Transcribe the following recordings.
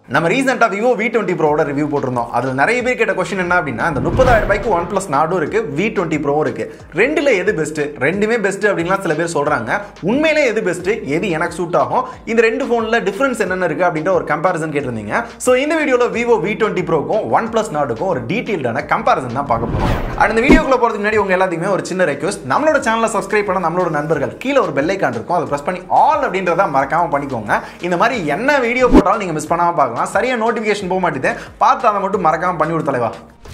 நம்ம ரீசெண்டாக Vivo V twenty ப்ரோவோட ரிவ்யூ போட்டிருந்தோம் அதில் நிறைய பேர் கேட்ட கொஸ்டின் என்ன அப்படின்னா இந்த முப்பதாயிரம் ரூபாய்க்கு ஒன் ப்ளஸ் நாடும் இருக்கு வி டுவெண்ட்டி ப்ரோவும் இருக்கு ரெண்டுல எது பெஸ்ட் ரெண்டுமே பெஸ்ட் அப்படின்லாம் சில பேர் சொல்றாங்க உண்மையிலே எது பெஸ்ட் எது எனக்கு சூட் ஆகும் இந்த ரெண்டு ஃபோனில் டிஃபரன்ஸ் என்னென்ன இருக்கு அப்படின்ற ஒரு கம்பேரிசன் கேட்டிருந்தீங்க ஸோ இந்த வீடியோவில் விவோ வி டுவெண்ட்டி ப்ரோக்கும் ஒன் ப்ளஸ் நாடுக்கும் ஒரு டீட்டெயில்டான கம்பேரிசன் தான் பார்க்க போகிறோம் அண்ட் இந்த வீடியோக்குள்ள போகிறதுக்கு முன்னாடி உங்க எல்லாத்துக்குமே ஒரு சின்ன ரெக்வஸ்ட் நம்மளோட சேனலை சப்ஸ்கிரைப் பண்ண நம்மளோட நண்பர்கள் கீழே ஒரு பெல் ஐக்கான் இருக்கும் அதை ப்ரெஸ் பண்ணி ஆல் அப்படின்றத மறக்காம பண்ணிக்கோங்க இந்த மாதிரி என்ன வீடியோ போட்டாலும் நீங்க மிஸ் பண்ணாம பார்க்கலாம் சரியா நோட்டிஃபிகேஷன் போக மாட்டேது பார்த்து அதை மட்டும் மறக்காம பண்ணி விடு தலைவா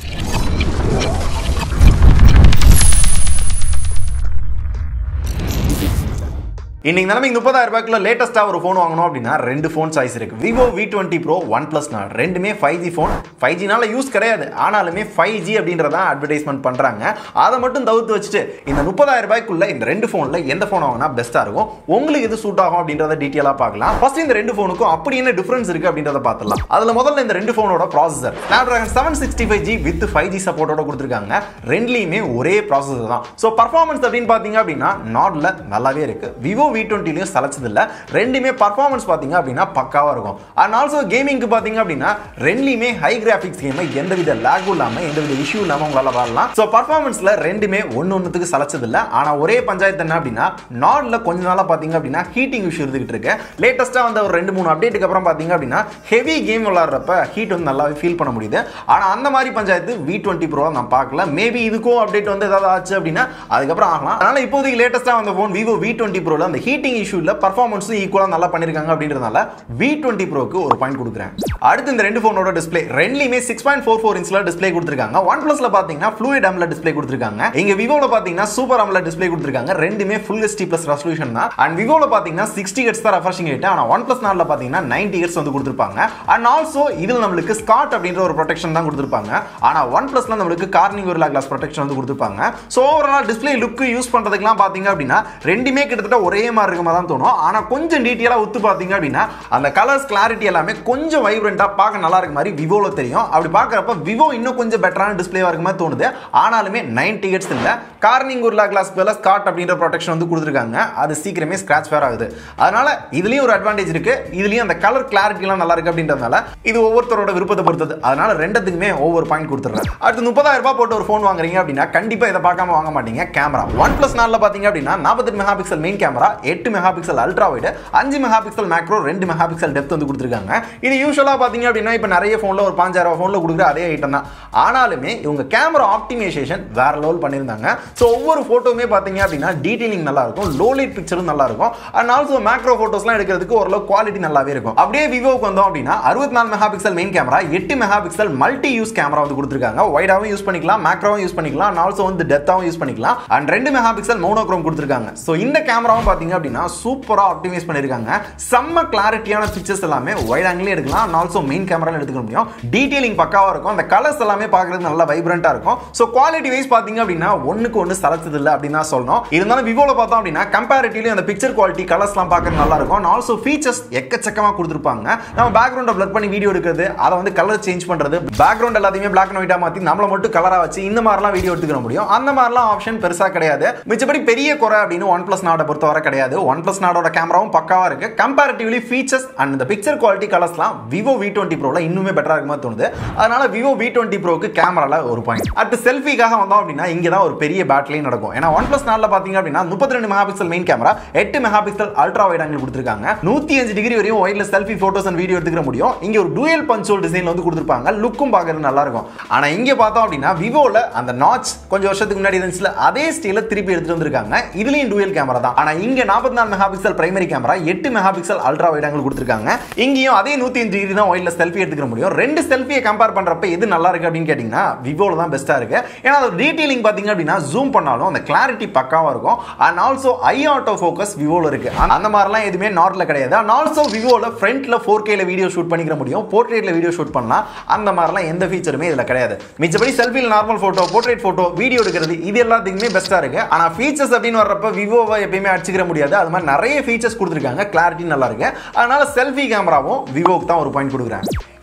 இன்னைக்கு நிலைமை முப்பதாயிரம் ரூபாய்க்குள்ள லேட்டஸ்ட்டாக ஒரு ஃபோன் வாங்கணும் அப்படின்னா ரெண்டு ஃபோன் சாய்ஸ் இருக்கு Vivo V twenty Pro OnePlus Nord ரெண்டுமே ஃபைவ் ஜி ஃபோன் ஃபைவ் ஜினால யூஸ் கிடையாது ஆனாலுமே ஃபைவ் ஜி அப்படின்றதான் அட்வர்டைஸ்மெண்ட் பண்ணுறாங்க அதை மட்டும் தவிர்த்து வச்சுட்டு இந்த முப்பதாயிரம் ரூபாய்க்குள்ள இந்த ரெண்டு ஃபோனில் எந்த ஃபோன் வாங்கினா பெஸ்ட்டாக இருக்கும் உங்களுக்கு எது சூட் ஆகும் அப்படின்றத டீட்டெயிலாக பார்க்கலாம் ஃபர்ஸ்ட் இந்த ரெண்டு ஃபோனுக்கும் அப்படி என்ன டிஃபரன்ஸ் இருக்கு அப்படின்றத பார்த்துலாம் அதில் முதல்ல இந்த ரெண்டு ஃபோனோட processor Snapdragon seven sixty five G with five G சப்போர்ட்டோட கொடுத்துருக்காங்க ரெண்டுலேயுமே ஒரே ப்ராசஸர் தான் ஸோ பர்ஃபார்மன்ஸ் அப்படின்னு பார்த்தீங்க அப்படின்னா நாட்ல நல்லாவே இருக்கு விவோ வி டுவெண்ட்டிலையும் சலைச்சது இல்லை ரெண்டுமே பர்ஃபார்மன்ஸ் பார்த்தீங்க அப்படின்னா பக்காவாக இருக்கும் அண்ட் ஆல்சோ கேமிங்க்கு பார்த்தீங்க அப்படின்னா ரெண்டுலையுமே ஹை கிராஃபிக்ஸ் கேமை எந்தவித லேகும் இல்லாமல் எந்தவித இஷ்யூ இல்லாமல் உங்களால் வரலாம் ஸோ பர்ஃபார்மன்ஸில் ரெண்டுமே ஒன்று ஒன்றுத்துக்கு சலைச்சது இல்லை ஆனால் ஒரே பஞ்சாயத்து என்ன அப்படின்னா நாட்ல கொஞ்ச நாளாக பார்த்தீங்க அப்படின்னா ஹீட்டிங் இஷ்யூ இருந்துகிட்டு இருக்கு லேட்டஸ்ட்டாக வந்த ஒரு ரெண்டு மூணு அப்டேட்டுக்கு அப்புறம் பார்த்தீங்க அப்படின்னா ஹெவி கேம் விளாட்றப்ப ஹீட் வந்து நல்லாவே ஃபீல் பண்ண முடியுது ஆனால் அந்த மாதிரி பஞ்சாயத்து வி டுவெண்ட்டி ப்ரோ நான் பார்க்கல மேபி இதுக்கும் அப்டேட் வந்து ஏதாவது ஆச்சு அப்படின்னா அதுக்கப்புறம் ஆகலாம் அதனால இப்போதைக்கு லேட்டஸ்ட்டாக வந்த ஃபோன் விவோ வி டுவெண்ட்டி ப்ரோல அந்த ஹீட்டிங் இஷ்யூ இல்லை பர்ஃபார்மன்ஸும் ஈக்குவலாக நல்லா பண்ணியிருக்காங்க அப்படின்றதுனால வி டுவெண்ட்டி ப்ரோக்கு ஒரு பாயிண்ட் கொடுக்குறேன் அடுத்து இந்த ரெண்டு ஃபோனோட டிஸ்பிளே ரெண்டுலையுமே சிக்ஸ் பாயிண்ட் ஃபோர் ஃபோர் இன்ச்சில் டிஸ்பிளே கொடுத்துருக்காங்க ஒன் ப்ளஸ்ல பார்த்தீங்கன்னா ஃப்ளூயிட் அம்ல டிஸ்பிளே கொடுத்துருக்காங்க இங்க விவோல பார்த்தீங்கன்னா சூப்பர் அம்ல டிஸ்பிளே கொடுத்துருக்காங்க ரெண்டுமே ஃபுல் ஹெச்டி பிளஸ் ரெசல்யூஷன் தான் அண்ட் விவோல பார்த்தீங்கன்னா சிக்ஸ்டி ஹெட்ஸ் தான் ரெஃப்ரெஷிங் ரேட் ஆனால் ஒன் பிளஸ் நாலில் பார்த்தீங்கன்னா நைன்டி ஹெட்ஸ் வந்து கொடுத்துருப்பாங்க அண்ட் ஆல்சோ இதில் நம்மளுக்கு ஸ்காட் அப்படின்ற ஒரு ப்ரொடெக்ஷன் தான் கொடுத்துருப்பாங்க ஆனால் ஒன் பிளஸ்ல நம்மளுக்கு கார்னிங் ஒரு கிளாஸ் ப்ரொடெக்ஷன் வந்து கொடுத்துருப்பாங்க so overall display look use பண்ணுறதுக்குலாம் பார்த்தீங்க அப்படின்னா ரெண்டுமே கிட்டத்தட்ட ஒரே மாதிரி இருக்க மாதிரி தான் தோணும் ஆனால் கொஞ்சம் டீட்டெயிலாக ஒத்து பார்த்தீங்க அப்படின்னா அந்த கலர்ஸ் கிளாரிட்டி எல்லாமே கொஞ்சம் வைப்ரண்ட்டாக பார்க்க நல்லா இருக்க மாதிரி விவோவில் தெரியும் அப்படி பார்க்குறப்ப விவோ இன்னும் கொஞ்சம் பெட்டரான டிஸ்பிளேவாக இருக்க மாதிரி தோணுது ஆனாலுமே நைன்டி ஹெட்ஸ் இல்லை கார்னிங் உருளா கிளாஸ் பேல ஸ்காட் அப்படின்ற ப்ரொடெக்ஷன் வந்து கொடுத்துருக்காங்க அது சீக்கிரமே ஸ்கிராச் ஃபேர் ஆகுது அதனால இதுலயும் ஒரு அட்வான்டேஜ் இருக்கு இதுலயும் அந்த கலர் கிளாரிட்டிலாம் நல்லா இருக்கு அப்படின்றதுனால இது ஒவ்வொருத்தரோட விருப்பத்தை பொறுத்தது அதனால ரெண்டுத்துக்குமே ஒவ்வொரு பாயிண்ட் கொடுத்துட்றேன் அடுத்து முப்பதாயிரம் ரூபாய் போட்டு ஒரு ஃபோன் வாங்குறீங்க அப்படின்னா கண்டிப்பா இதை பார்க்காம வாங்க மாட்டீங்க கேமரா ஒன் பிளஸ் நாலில் பார்த்தீங்க அப்படின்னா நாற்பத்தெட்டு மெகா பிக்சல் மெயின் கேமரா எட்டு மெகா பிக்சல் அல்ட்ரா வைடு அஞ்சு மெகா பிக்சல் மேக்ரோ ரெண்டு மெகா பிக்சல் டெப்த் வந்து கொடுத்துருக்காங்க இது யூஸ்வலாக பார்த்தீங்க அப்படின்னா இப்போ நிறைய ஃபோனில் ஒரு பாஞ்சாயிரம் ஃபோனில் கொடுக்குற அதே ஐட்டம் தான் ஆனாலுமே இவங்க கேமரா ஆப்டிமைசேஷன் வேற லெவல் பண்ணியிருந்தாங்க ஸோ ஒவ்வொரு ஃபோட்டோவுமே பார்த்தீங்க அப்படின்னா டீட்டெயிலிங் நல்லா இருக்கும் லோ லைட் பிக்சரும் நல்லா இருக்கும் அண்ட் ஆல்சோ மேக்ரோ ஃபோட்டோஸ்லாம் எடுக்கிறதுக்கு ஓரளவு குவாலிட்டி நல்லாவே இருக்கும் அப்படியே விவோக்கு வந்தோம் அப்படின்னா அறுபத்தி நாலு மெகா பிக்சல் மெயின் கேமரா எட்டு megapixel multi use camera வந்து கொடுத்துருக்காங்க வைடாவும் யூஸ் பண்ணிக்கலாம் மேக்ரோவும் யூஸ் பண்ணிக்கலாம் அண்ட் ஆல்சோ வந்து டெத்தாவும் யூஸ் பண்ணிக்கலாம் அண்ட் ரெண்டு மெகா பிக்சல் மோனோக்ரோம் கொடுத்துருக்காங்க ஸோ இந்த கேமராவும் பார்த்தீங்க அப்படின்னா சூப்பராக ஆப்டிமைஸ் பண்ணியிருக்காங்க செம்ம கிளாரிட்டியான பிக்சர்ஸ் எல்லாமே வைட் ஆங்கிலே எடுக்கலாம் அண்ட் ஆல்சோ மெயின் கேமரா எடுத்துக்க முடியும் டீட்டெயிலிங் பக்காவாக இருக்கும் அந்த கலர்ஸ் எல்லாமே பார்க்கறது நல்லா வைப்ரண்டா இருக்கும் ஸோ குவாலிட்டி வைஸ் பார்த்தீங்க அப்படின்னா ஒன்றுக்கு ஒன்று சலச்சது இல்லை அப்படின்னு தான் சொல்லணும் இருந்தாலும் விவோவில் பார்த்தோம் அப்படின்னா கம்பேரிட்டிவ்லி அந்த பிக்சர் குவாலிட்டி கலர்ஸ்லாம் பார்க்கறது நல்லா இருக்கும் அண்ட் ஆல்சோ ஃபீச்சர்ஸ் எக்கச்சக்கமாக கொடுத்துருப்பாங்க நம்ம பேக்ரவுண்டை பிளர் பண்ணி வீடியோ எடுக்கிறது அதை வந்து கலர் சேஞ்ச் பண்ணுறது பேக்ரவுண்ட் எல்லாத்தையுமே பிளாக் அண்ட் ஒயிட்டாக மாற்றி நம்மளை மட்டும் கலராக வச்சு இந்த மாதிரிலாம் வீடியோ எடுத்துக்க முடியும் அந்த மாதிரிலாம் ஆப்ஷன் பெருசாக கிடையாது மிச்சப்படி பெரிய குறை அப்படின்னு ஒன் பிளஸ் நாடை பொறுத்தவரை கிடையாது ஒன் பிளஸ் நாடோட கேமராவும் பக்காவாக இருக்கு கம்பேரிட்டிவ்லி ஃபீச்சர்ஸ் அண்ட் இந்த பிக்சர் குவாலிட்டி கலர்ஸ்லாம் விவோ வி டுவெண்ட்டி ப்ரோவில் இன்னுமே பெட்டராக இருக்குமா தோணுது அதனால விவோ வி டுவெண்ட்டி ப்ரோக்கு கேமரால ஒரு பாயிண்ட் அடுத்து செல்ஃபிக்காக வந்தோம் அப்படின்னா இங்கே தான் ஒரு பெரிய பேட்லையும் நடக்கும் ஏன்னா ஒன் பிளஸ் நாலில் பார்த்தீங்க அப்படின்னா முப்பத்தி ரெண்டு மெகா பிக்சல் மெயின் கேமரா எட்டு megapixel ultra wide angle கொடுத்துருக்காங்க நூற்றி அஞ்சு டிகிரி வரையும் ஒயிட்ல செல்ஃபி ஃபோட்டோஸ் அண்ட் வீடியோ எடுத்துக்க முடியும் இங்கே ஒரு டூயல் பஞ்சோல் டிசைன் வந்து கொடுத்துருப்பாங்க லுக்கும் பார்க்கறது நல்லா இருக்கும் ஆனால் இங்கே பார்த்தோம் அப்படின்னா விவோவில் அந்த நாச் கொஞ்சம் வருஷத்துக்கு முன்னாடி இருந்துச்சுல அதே ஸ்டீலில் திருப்பி எடுத்துட்டு வந்திருக்காங்க இதுலயும் டூயல் கேமரா தான் ஆனால் இங்கே நாற்பத்தி நாலு மெகா பிக்சல் பிரைமரி கேமரா எட்டு megapixel ultra wide angle கொடுத்துருக்காங்க இங்கேயும் அதே நூற்றி அஞ்சு டிகிரி தான் ஒயிட்ல செல்ஃபி எடுத்துக்க முடியும் ரெண்டு செல்ஃபியை கம்பேர் பண்ணுறப்ப எது நல்லா இருக்கு அப்படின்னு கேட்டிங்கன்னா விவோவில் தான் பெஸ்ட்டாக இருக்கு ஏன்னா அது டீட்டெயிலிங் பார்த்தீங்க அப்படின்னா ஜூம் பண்ணாலும் அந்த கிளாரிட்டி பக்காவாக இருக்கும் and also eye auto focus விவோவில் இருக்கு அந்த மாதிரிலாம் எதுவுமே நார்த்தில் கிடையாது அண்ட் ஆல்சோ விவோவில் ஃப்ரண்ட்ல ஃபோர் கேல வீடியோ ஷூட் பண்ணிக்கிற முடியும் போர்ட்ரேட்ல வீடியோ ஷூட் பண்ணலாம் அந்த மாதிரிலாம் எந்த ஃபீச்சருமே இதில் கிடையாது மிச்சபடி செல்ஃபியில் normal photo portrait photo video எடுக்கிறது இது எல்லாத்துக்குமே பெஸ்ட்டாக இருக்கு ஆனால் ஃபீச்சர்ஸ் அப்படின்னு வர்றப்ப விவோவை எப்பயுமே அடிச்சுக்கிற முடியாது அது மாதிரி நிறைய ஃபீச்சர்ஸ் கொடுத்துருக்காங்க கிளாரிட்டி நல்லா இருக்கு அதனால செல்ஃபி கேமராவும் விவோக்கு தான் ஒரு பாயிண்ட் கொடுக்குறேன்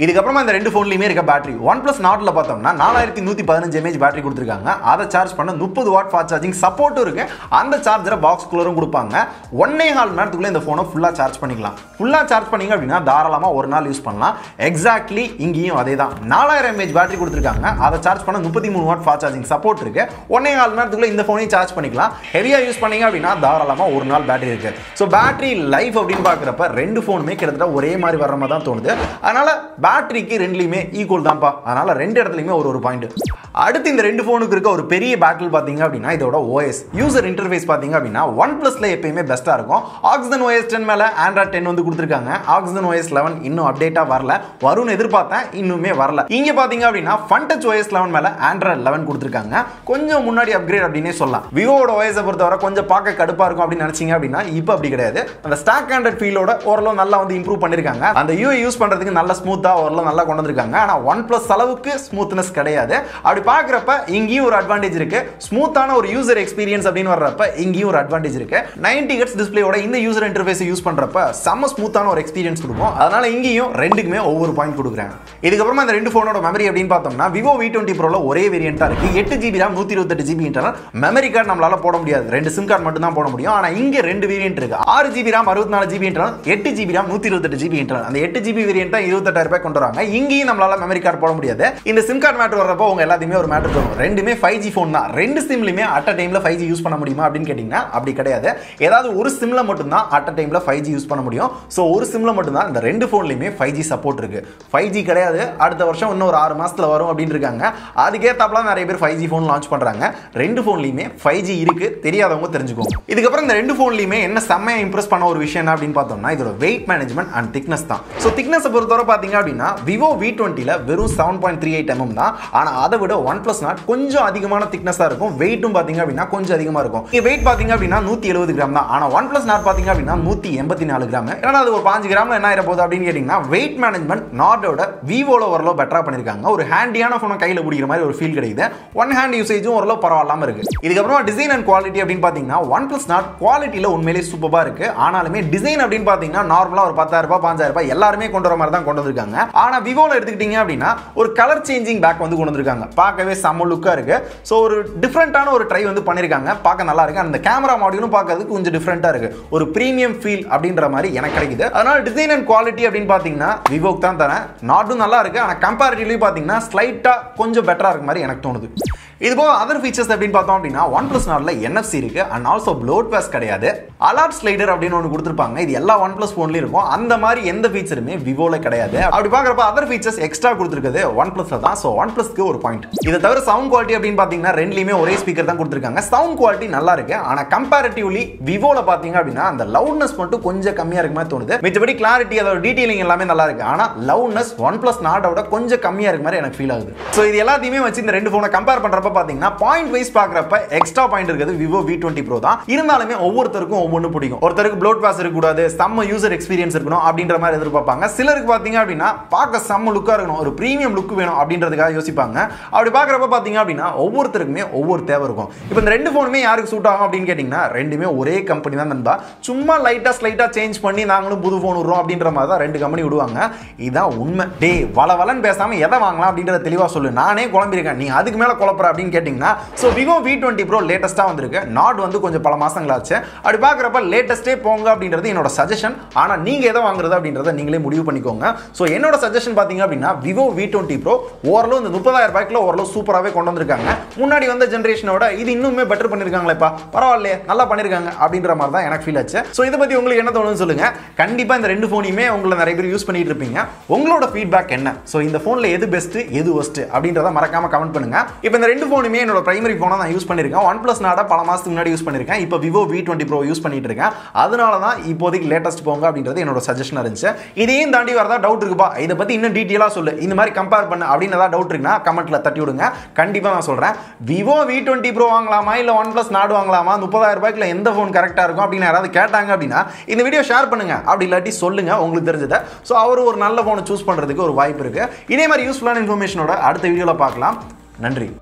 இதுக்கப்புறமா இந்த ரெண்டு ஃபோன்லையுமே இருக்க பேட்டரி ஒன் பிளஸ் நாட்டில் பார்த்தோம்னா நாலாயிரத்தி நூற்றி பதினஞ்சு எம்ஏஹெச் பேட்டரி கொடுத்துருக்காங்க அதை சார்ஜ் பண்ண முப்பது வாட் ஃபாஸ்ட் சார்ஜிங் சப்போர்ட்டும் இருக்கு அந்த சார்ஜரை பாக்ஸ் குள்ளரும் கொடுப்பாங்க ஒன்னே கால் மணி நேரத்துக்குள்ள இந்த ஃபோனை ஃபுல்லாக சார்ஜ் பண்ணிக்கலாம் ஃபுல்லாக சார்ஜ் பண்ணீங்க அப்படின்னா தாராளமாக ஒரு நாள் யூஸ் பண்ணலாம் எக்ஸாக்ட்லி இங்கேயும் அதே தான் நாலாயிரம் எம்ஏஹெச் பேட்டரி கொடுத்துருக்காங்க அதை சார்ஜ் பண்ண முப்பத்தி மூணு வாட் ஃபாஸ்ட் சார்ஜிங் சப்போர்ட் இருக்கு ஒன்னே கால் மணி நேரத்துக்குள்ள இந்த ஃபோனையும் சார்ஜ் பண்ணிக்கலாம் ஹெவியாக யூஸ் பண்ணீங்க அப்படின்னா தாராளமாக ஒரு நாள் பேட்டரி இருக்கு ஸோ பேட்டரி லைஃப் அப்படின்னு பார்க்குறப்ப ரெண்டு ஃபோனுமே கிட்டத்தட்ட ஒரே மாதிரி வர்ற மாதிரி தான் தோணுது அதனால பேட்டரிக்கு ரெண்டுலையுமே ஈக்குவல் தான்ப்பா அதனால ரெண்டு இடத்துலையுமே ஒரு ஒரு பாயிண்ட் அடுத்து இந்த ரெண்டு ஃபோனுக்கு இருக்க ஒரு பெரிய பேட்டில் பார்த்தீங்க அப்படின்னா இதோட ஓஎஸ் யூசர் இன்டர்ஃபேஸ் பார்த்தீங்க அப்படின்னா ஒன் பிளஸ்ல எப்பயுமே பெஸ்ட்டாக இருக்கும் ஆக்சிஜன் ஓஎஸ் டென் மேலே ஆண்ட்ராய்ட் டென் வந்து கொடுத்துருக்காங்க ஆக்சிஜன் ஓஎஸ் லெவன் இன்னும் அப்டேட்டாக வரல வரும்னு எதிர்பார்த்தேன் இன்னுமே வரல இங்கே பார்த்தீங்க அப்படின்னா ஃபன் டச் ஓஎஸ் லெவன் மேலே ஆண்ட்ராய்ட் லெவன் கொடுத்துருக்காங்க கொஞ்சம் முன்னாடி அப்கிரேட் அப்படின்னே சொல்லலாம் விவோட ஓஎஸை பொறுத்தவரை கொஞ்சம் பார்க்க கடுப்பாக இருக்கும் அப்படின்னு நினச்சிங்க அப்படின்னா இப்போ அப்படி கிடையாது அந்த ஸ்டாக் ஆண்ட்ராய்ட் ஃபீலோட ஓரளவு நல்லா வந்து இம்ப்ரூவ் பண்ணியிருக்காங்க அந்த யூஐ யூஸ் பண்ணுறதுக்கு நல்ல ஸ்மூத்தாக ஓரளவு நல்லா கொண்டு வந்திருக்காங்க ஆனால் ஒன் பிளஸ் அளவுக்கு ஸ்மூத்னஸ் கிடையாது அப்படி பார்க்குறப்ப இங்கேயும் ஒரு அட்வான்டேஜ் இருக்கு ஸ்மூத்தான ஒரு யூசர் எக்ஸ்பீரியன்ஸ் அப்படின்னு வர்றப்ப இங்கேயும் ஒரு அட்வான்டேஜ் இருக்கு நைன்டி ஹெட்ஸ் டிஸ்பிளேயோட இந்த யூசர் இன்டர்ஃபேஸ் யூஸ் பண்றப்ப செம்ம ஸ்மூத்தான ஒரு எக்ஸ்பீரியன்ஸ் கொடுக்கும் அதனால இங்கேயும் ரெண்டுக்குமே ஒவ்வொரு பாயிண்ட் கொடுக்குறேன் இதுக்கப்புறமா இந்த ரெண்டு ஃபோனோட மெமரி அப்படின்னு பார்த்தோம்னா விவோ வி டுவெண்ட்டி ப்ரோல ஒரே வேரியண்டா இருக்கு எட்டு ஜிபி RAM நூத்தி இருபத்தெட்டு ஜிபி இன்டர்னல் மெமரி கார்டு நம்மளால போட முடியாது ரெண்டு சிம் கார்டு மட்டும் தான் போட முடியும் ஆனா இங்க ரெண்டு வேரியன்ட் இருக்கு ஆறு ஜிபி RAM அறுபத்தி நாலு ஜிபி இன்டர்னல் எட்டு ஜிபி RAM நூத்தி இருபத்தெட்டு ஜிபி இன்டர்னல் அந்த எட்டு ஜிபி வேரியன்ட் தான் இருபத்தெட்டாயிரம் ரூபாய் கொண்டு வராங்க இங்கேயும் நம்மளால மெமரி கார்டு போட முடியாது இந்த சிம் கார்டு மேட்டர் வர்றப்போ உங்க எல்லாத்தையுமே ஒரு மேட்டர் தோணும் ரெண்டுமே ஃபைவ் ஜி ஃபோன் தான் ரெண்டு சிம்லையுமே அட் அ டைம்ல ஃபைவ் ஜி யூஸ் பண்ண முடியுமா அப்படின்னு கேட்டிங்கன்னா அப்படி கிடையாது ஏதாவது ஒரு சிம்ல மட்டும்தான் அட் அ டைம்ல ஃபைவ் ஜி யூஸ் பண்ண முடியும் ஸோ ஒரு சிம்ல மட்டும்தான் இந்த ரெண்டு ஃபோன்லையுமே ஃபைவ் ஜி சப்போர்ட் இருக்கு ஃபைவ் ஜி கிடையாது அடுத்த வருஷம் இன்னும் ஒரு ஆறு மாசத்துல வரும் அப்படின்னு இருக்காங்க அதுக்கேத்தாப்புல நிறைய பேர் ஃபைவ் ஜி ஃபோன் லான்ச் பண்றாங்க ரெண்டு ஃபோன்லையுமே ஃபைவ் ஜி இருக்கு தெரியாதவங்க தெரிஞ்சுக்கோங்க இதுக்கப்புறம் இந்த ரெண்டு ஃபோன்லையுமே என்ன செம்மையா இம்ப்ரெஸ் பண்ண ஒரு விஷயம் என்ன அப்படின்னு பார்த்தோம்னா இதோட வெயிட் மேனேஜ்மெண்ட் அண்ட் திக்னஸ் தான் ஸோ திக்னஸ் பொறுத்தவரை பார்த்தீங்க அப்படின்னா விவோ வி டுவெண்ட்டில வெறும் seven point three eight mm தான் ஆனால் அதை விட ஒன் பிளஸ் நாட் கொஞ்சம் அதிகமான திக்னஸாக இருக்கும் வெயிட்டும் பார்த்தீங்க அப்படின்னா கொஞ்சம் அதிகமாக இருக்கும் இங்கே வெயிட் பார்த்தீங்க அப்படின்னா நூற்றி எழுபது கிராம் தான் ஆனால் ஒன் பிளஸ் நாட் பார்த்தீங்க அப்படின்னா நூற்றி எண்பத்தி நாலு கிராம் ஏன்னா அது ஒரு பாஞ்சு கிராமில் என்ன ஆயிர போகுது அப்படின்னு கேட்டிங்கன்னா வெயிட் மேனேஜ்மெண்ட் நாட்டோட விவோல ஓரளவு பெட்டராக பண்ணியிருக்காங்க ஒரு ஹேண்டியான ஃபோனை கையில் பிடிக்கிற மாதிரி ஒரு ஃபீல் கிடைக்குது ஒன் ஹேண்ட் யூசேஜும் ஓரளவு பரவாயில்லாம இருக்கு இதுக்கப்புறமா டிசைன் அண்ட் குவாலிட்டி அப்படின்னு பார்த்தீங்கன்னா ஒன் பிளஸ் நாட் குவாலிட்டியில் உண்மையிலேயே சூப்பராக இருக்கு ஆனாலுமே டிசைன் அப்படின்னு பார்த்தீங்கன்னா நார்மலாக ஒரு பத்தாயிரம் ரூபாய் பாஞ்சாயிரம் ரூபாய் எல்லாருமே கொண்டு வர மாதிரி தான் கொண்டு வந்திருக்காங்க ஆனால் விவோல எடுத்துக்கிட்டீங்க அப்படின்னா ஒரு கலர் சேஞ்சிங் பேக் வந்து கொண்டு வந்திருக்காங்க பார்க்கவே செம்ம லுக்காக இருக்கு ஸோ ஒரு டிஃப்ரெண்ட்டான ஒரு ட்ரை வந்து பண்ணியிருக்காங்க பார்க்க நல்லா இருக்கு அந்த கேமரா மாடியூலும் பார்க்கறதுக்கு கொஞ்சம் டிஃப்ரெண்ட்டாக இருக்கு ஒரு ப்ரீமியம் ஃபீல் அப்படின்ற மாதிரி எனக்கு கிடைக்குது அதனால டிசைன் அண்ட் குவாலிட்டி அப்படின்னு பார்த்தீங்கன்னா விவோக்கு தான் தரேன் நாட்டும் நல்லா இருக்கு ஆனால் கம்பேரிட்டிவ்லி பார்த்தீங்கன்னா ஸ்லைட்டாக கொஞ்சம் பெட்டராக இருக்க மாதிரி எனக்கு தோணுது இது போக அதர் ஃபீச்சர்ஸ் அப்படின்னு பார்த்தோம் அப்படின்னா ஒன் பிளஸ் நாட்டில் என்எஃப்சி இருக்கு அண்ட் ஆல்சோ ப்ளோட் பேஸ் கிடையாது அலார்ட் ஸ்லைடர் அப்படின்னு ஒன்று கொடுத்துருப்பாங்க இது எல்லா ஒன் பிளஸ் ஃபோன்லையும் இருக்கும் அந்த மாதிரி எந்த ஃபீச்சருமே விவோல கிடையாது அப்படி பார்க்குறப்ப அதர் ஃபீச்சர்ஸ் எக்ஸ்ட்ரா கொடுத்துருக்குது ஒன் பிளஸ்ல தான் ஸோ ஒன் பிளஸ்க்கு ஒரு பாயிண்ட் இதை தவிர சவுண்ட் குவாலிட்டி அப்படின்னு பார்த்தீங்கன்னா ரெண்டுலையுமே ஒரே ஸ்பீக்கர் தான் கொடுத்துருக்காங்க சவுண்ட் குவாலிட்டி நல்லா இருக்கு ஆனால் கம்பேரிட்டிவ்லி விவோல பார்த்தீங்க அப்படின்னா அந்த லவுட்னஸ் மட்டும் கொஞ்சம் கம்மியாக இருக்க மாதிரி தோணுது மிச்சபடி கிளாரிட்டி அதோட டீட்டெயிலிங் எல்லாமே நல்லா இருக்கு ஆனால் லவுட்னஸ் ஒன் பிளஸ் நாட்டோட கொஞ்சம் கம்மியாக இருக்க மாதிரி எனக்கு ஃபீல் ஆகுது ஸோ இது எல்லாத்தையுமே வச்சு இந்த ரெண்டு ஃபோனை கம்பேர் பண்ணுறப்ப பார்த்தீங்கன்னா பாயிண்ட் வைஸ் பார்க்குறப்ப எக்ஸ்ட்ரா பாயிண்ட் இருக்குது விவோ வி டுவெண்ட்டி ப்ரோ தான் இருந்தாலுமே ஒவ்வொருத்தருக்கும் ஒவ்வொன்று பிடிக்கும் ஒருத்தருக்கு ப்ளோட் பாஸ் இருக்கக்கூடாது செம்ம யூசர் எக்ஸ்பீரியன்ஸ் இருக்கணும் அப்படின்ற மாதிரி எதிர்பார்ப்பாங்க சிலருக்கு பார்த்தீங்க அப்படின்னா பார்க்க செம்ம லுக்காக இருக்கணும் ஒரு ப்ரீமியம் லுக் வேணும் அப்படின்றதுக்காக யோசிப்பாங்க அப்படி பார்க்குறப்ப பார்த்தீங்க அப்படின்னா ஒவ்வொருத்தருக்குமே ஒவ்வொரு தேவை இருக்கும் இப்போ இந்த ரெண்டு ஃபோனுமே யாருக்கு சூட் ஆகும் அப்படின்னு கேட்டிங்கன்னா ரெண்டுமே ஒரே கம்பெனி தான் நண்பா சும்மா லைட்டாக ஸ்லைட்டாக சேஞ்ச் பண்ணி நாங்களும் புது ஃபோன் விடுறோம் அப்படின்ற மாதிரி தான் ரெண்டு கம்பெனி விடுவாங்க இதுதான் உண்மை டே வள வளன்னு பேசாமல் எதை வாங்கலாம் அப்படின்றத தெளிவாக சொல்லு நானே குழம்பிருக்கேன் நீ அதுக்கு மேலே குழப்பற அப்படின்னு கேட்டிங்கன்னா so Vivo V twenty Pro லேட்டஸ்ட்டாக வந்திருக்கு நாட் வந்து கொஞ்சம் பல மாதங்களாச்சு அப்படி பார்க்குறப்ப லேட்டஸ்ட்டே போங்க அப்படின்றது என்னோட சஜஷன் ஆனால் நீங்கள் எதை வாங்குறது அப்படின்றத நீங்களே முடிவு பண்ணிக்கோங்க ஸோ என்னோட சஜஷன் பார்த்தீங்க அப்படின்னா விவோ வி டுவெண்ட்டி ப்ரோ ஓரளவு இந்த முப்பதாயிரம் ரூபாய்க்குள்ள ஓரளவு சூப்பராகவே கொண்டு வந்திருக்காங்க முன்னாடி வந்த ஜென்ரேஷனோட இது இன்னுமே பெட்டர் பண்ணியிருக்காங்களேப்பா பரவாயில்லையே நல்லா பண்ணியிருக்காங்க அப்படின்ற மாதிரி தான் எனக்கு ஃபீல் ஆச்சு ஸோ இதை பற்றி உங்களுக்கு என்ன தோணுன்னு சொல்லுங்க கண்டிப்பாக இந்த ரெண்டு ஃபோனையுமே உங்களை நிறைய பேர் யூஸ் பண்ணிட்டு இருப்பீங்க உங்களோட ஃபீட்பேக் என்ன ஸோ இந்த ஃபோனில் எது பெஸ்ட் எது ஒஸ்ட் அப்படின்றத மறக்காம கமெண்ட் பண்ணுங்க இப்போ இந்த ரெண்டு ஃபோனுமே என்னோட பிரைமரி ஃபோனை நான் யூஸ் பண்ணியிருக்கேன் ஒன் பிளஸ் நாட பல மாதத்துக்கு முன்னாடி யூஸ் பண்ணியிருக்கேன் இப்போ Vivo V twenty Pro use பண்ணிட்டு இருக்கேன் அதனால தான் இப்போதைக்கு லேட்டஸ்ட் போங்க அப்படின்றது என்னோட சஜஷனாக இருந்துச்சு இதையும் தாண்டி வரதா டவுட் இருக்குப்பா இதை பற்றி இன்னும் டீட்டெயிலாக சொல்லு இந்த மாதிரி கம்பேர் பண்ணு அப்படின்னு ஏதாவது டவுட் இருக்குன்னா கமெண்ட்ல தட்டி விடுங்க கண்டிப்பாக நான் சொல்கிறேன் விவோ வி டுவெண்ட்டி ப்ரோ வாங்கலாமா இல்லை ஒன் ப்ளஸ் நாடு வாங்கலாமா முப்பதாயிரம் ரூபாய்க்குள்ள எந்த ஃபோன் கரெக்டாக இருக்கும் அப்படின்னு யாராவது கேட்டாங்க அப்படின்னா இந்த வீடியோ ஷேர் பண்ணுங்க அப்படி இல்லாட்டி சொல்லுங்க உங்களுக்கு தெரிஞ்சதை ஸோ அவர் ஒரு நல்ல ஃபோனை சூஸ் பண்ணுறதுக்கு ஒரு வாய்ப்பு இருக்கு இதே மாதிரி யூஸ்ஃபுல்லான இன்ஃபர்மேஷனோட அடுத்த வீடியோவில் பார்க்கலாம் நன்றி